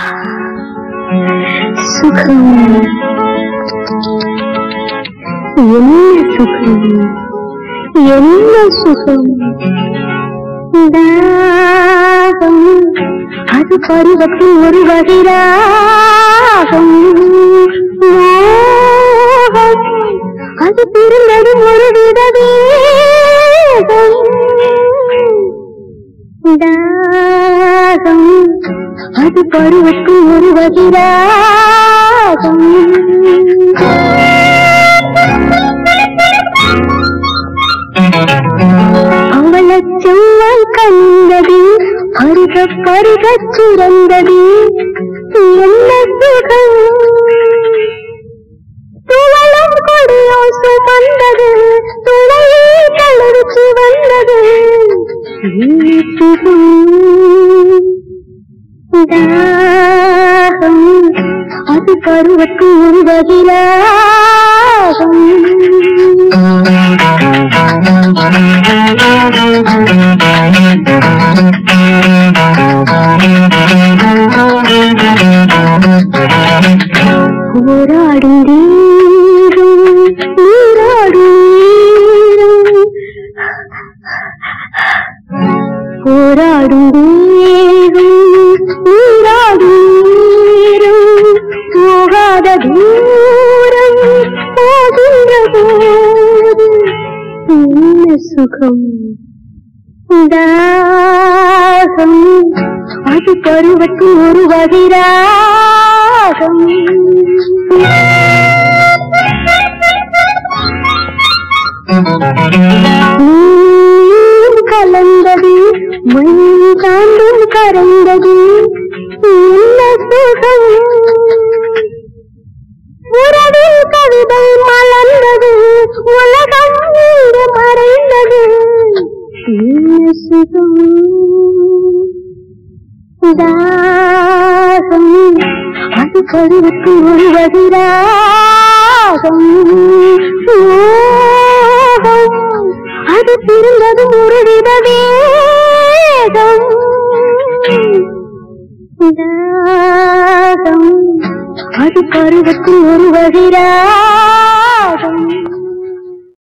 சுகம் என்ன சுகம் என்ன சுகம் தாகம் அது பருவத்தில் ஒரு வகைராகம் மோகம் அது பிறந்ததும் ஒரு வித வேகம் தாகம் அது பருவத்தில் ஒரு வகைராகம் அவளச் செவ்வாய் கண்டது பருக பருக சுரந்தது என்ன சுகம் துவளும் கொடியோ சுமந்தது துளையே தளர்ச்சி வந்தது என்ன சுகம் தாகம் அது பருவத்து ஒரு வகிராகம் போராடும் தீரும் நீராடும் நீரும் போராடும் தேகம் நீராடும் நீரும் போகாத தூரம் போகின்ற போது என்ன சுகம் தாகம் அது பருவத்தில் ஒரு வகிராகம் நீயும் கலந்தது மண் தாண்டும் கறந்தது என்ன சுகம் உறவில் கவிதை மலர்ந்தது உலகம் இங்கு மறைந்தது என்ன சுகம் தாகம் அது பருவத்து ஒரு வகிராகம் மோகம் அது பிறந்ததும் ஒரு வித வேகம் தாகம் அது பருவத்தில் ஒரு வகிராகம்